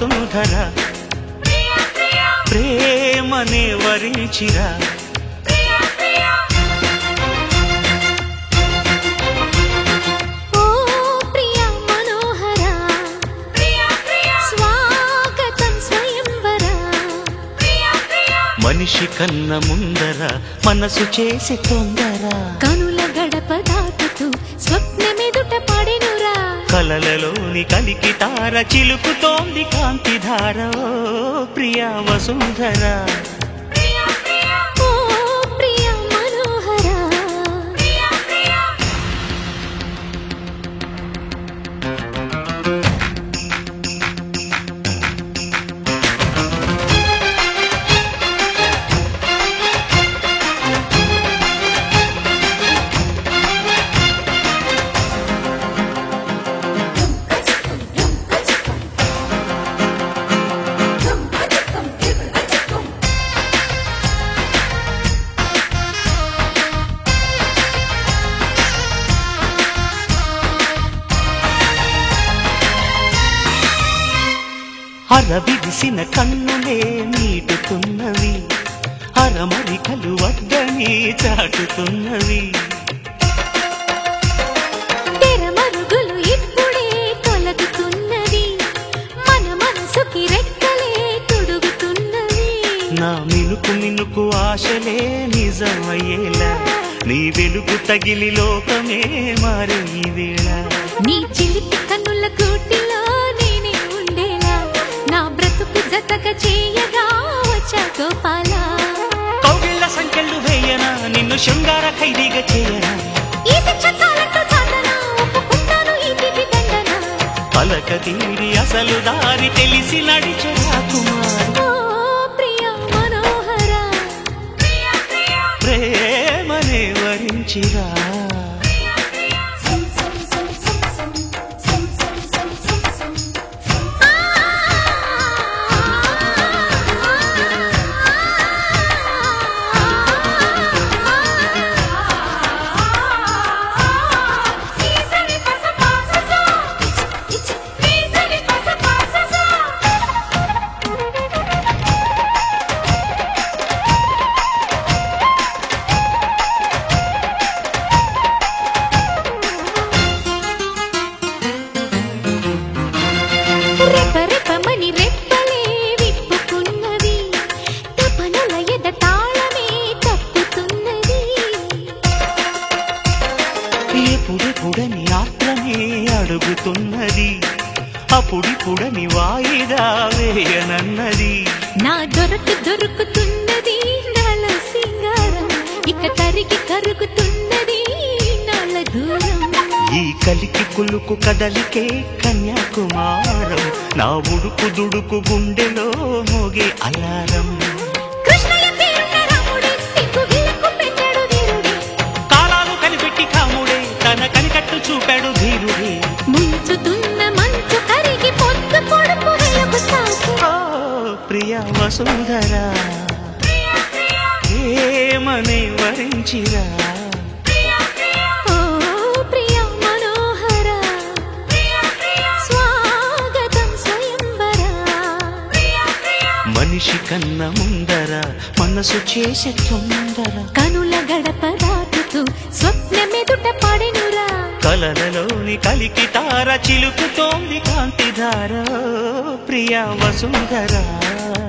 వసుంధర ప్రేమనే వరించిరా ఓ ప్రియ మనోహర స్వాగతం స్వయంవర మనిషి కన్న ముందర మనసు చేసి తొందర కనుల గడప దాటుతూ స్వప్నమెదుట పడెనురా కలలలోని కలికి తార చిలుకుతోంది కాంతిధార ఓ ప్రియా వసుంధర ఓ ప్రియ మనోహర అరవిడిసిన కన్నులే నీటుతున్నవి అరమరికలు వద్దని చాటుతున్నవి తెరమరుగులు ఇప్పుడే తొలగుతున్నది మన మనసుకి రెక్కలే తొడుగుతున్నది నా మినుకు మినుకు ఆశలే నిజమయ్యేలా నీ వెలుగు తగిలి లోకమే మారే ఈ వేళ నీ చిలిపి కన్నుల కూటిలో నేనే ఉండేలా నా బ్రతుకు జతక చేయగా వచ్చా గోపాల కౌగిళ్ళ సంఖ్యలు వేయనా నిన్ను శృంగార ఖైదీగా చేయనా ఈ శిక్ష చాలంటూ చాటనా ఒప్పుకుంటాను ఈ తిప్పి దండన పలక తీరి అసలు దారి తెలిసి నడిచే కుమార్ ఓ ప్రియ మనోహర ప్రేమనే వరించిరా రెపరెపమని రెప్పలే విప్పుకున్నవి తపనల ఎద తాళమే తప్పుతున్నది ఎప్పుడెప్పుడని ఆత్రమే అడుగుతున్నది అప్పుడిప్పుడని వాయిదా వేయనన్నది నా దొరకు దొరుకుతున్నది నాల సింగారం ఇక తరిగి కరుగుతున్నది నాల దూరం ఈ కలికి కులుకు కదలికే కన్యాకుమారం నా ఉడుకు దుడుకు గుండెలో మోగే అలారం కృష్ణయ్య పేరున్న రాముడే సిగ్గు విలకు పెట్టాడు వీరుడే కాలాలు కనిపెట్టి కాముడే తన కనికట్టు చూపాడు ధీరుడే ముంచుతున్న మంచు కరిగి పొద్దు పొడుపు వెలుగు తాకి ఓ ప్రియ వసుంధర ఏమని వరించిరా ఓ ప్రియ మనోహర స్వాగతం స్వయంవర మనిషి కన్న ముందర మనసు చేసే తొందర కనుల గడప దాటుతూ స్వప్నమెదుట పడెనురా కలలలోని కలికి తార చిలుకుతోంది కాంతిధార ప్రియ వసుంధర